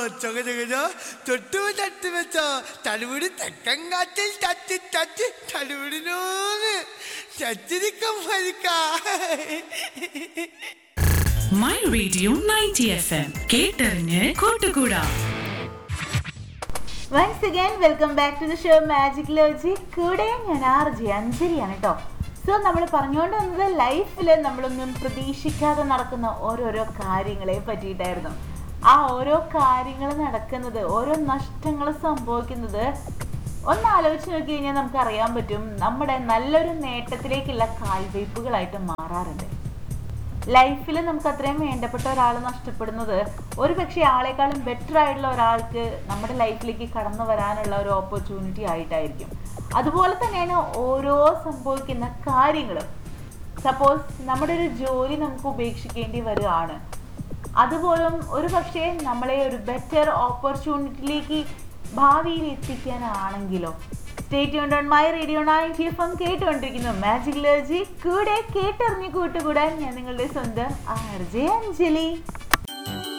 ചൊക ചൊക തൊട്ടു തട്ടി വെച്ചോ തലമുടി തെക്കൻ കാറ്റിൽ തട്ടി തട്ടി തലമുടിനോന്ന് ചച്ചിരിക്കം ഭരിക്ക my radio ninety F M കേട്ടറിഞ്ഞ് കൂട്ടുകൂടാ once again welcome back to the show magic ലോജി കൂടെ ഞാൻ ആർ ജി അഞ്ജലിയാണ് കേട്ടോ സോ നമ്മൾ പറഞ്ഞുകൊണ്ട് വന്നത് ലൈഫിൽ നമ്മളൊന്നും പ്രതീക്ഷിക്കാതെ നടക്കുന്ന ഓരോരോ കാര്യങ്ങളെ പറ്റിയിട്ടായിരുന്നു ആ ഓരോ കാര്യങ്ങൾ നടക്കുന്നത് ഓരോ നഷ്ടങ്ങൾ സംഭവിക്കുന്നത് ഒന്ന് ആലോചിച്ച് നോക്കി കഴിഞ്ഞാൽ നമുക്ക് അറിയാൻ പറ്റും നമ്മുടെ നല്ലൊരു നേട്ടത്തിലേക്കുള്ള കാൽവയ്പ്പുകളായിട്ട് മാറാറുണ്ട് ലൈഫിൽ നമുക്ക് അത്രയും വേണ്ടപ്പെട്ട ഒരാൾ നഷ്ടപ്പെടുന്നത് ഒരു പക്ഷേ ആളെക്കാളും ബെറ്റർ ആയിട്ടുള്ള ഒരാൾക്ക് നമ്മുടെ ലൈഫിലേക്ക് കടന്നു വരാനുള്ള ഒരു ഓപ്പർച്യൂണിറ്റി ആയിട്ടായിരിക്കും അതുപോലെ തന്നെയാണ് ഓരോ സംഭവിക്കുന്ന കാര്യങ്ങളും സപ്പോസ് നമ്മുടെ ഒരു ജോലി നമുക്ക് ഉപേക്ഷിക്കേണ്ടി വരികയാണ് അതുപോലും ഒരു പക്ഷേ നമ്മളെ ഒരു ബെറ്റർ ഓപ്പർച്യൂണിറ്റിയിലേക്ക് ഭാവിയിൽ എത്തിക്കാനാണെങ്കിലോ സ്റ്റേറ്റ് ഓൺ my radio ninety F M കേട്ടുകൊണ്ടിരിക്കുന്നു മാജിക് ലോജി കൂടെ കേട്ടറിഞ്ഞ് കൂട്ടുകൂടാൻ ഞാൻ നിങ്ങളുടെ സ്വന്തം ആർ ജെ അഞ്ജലി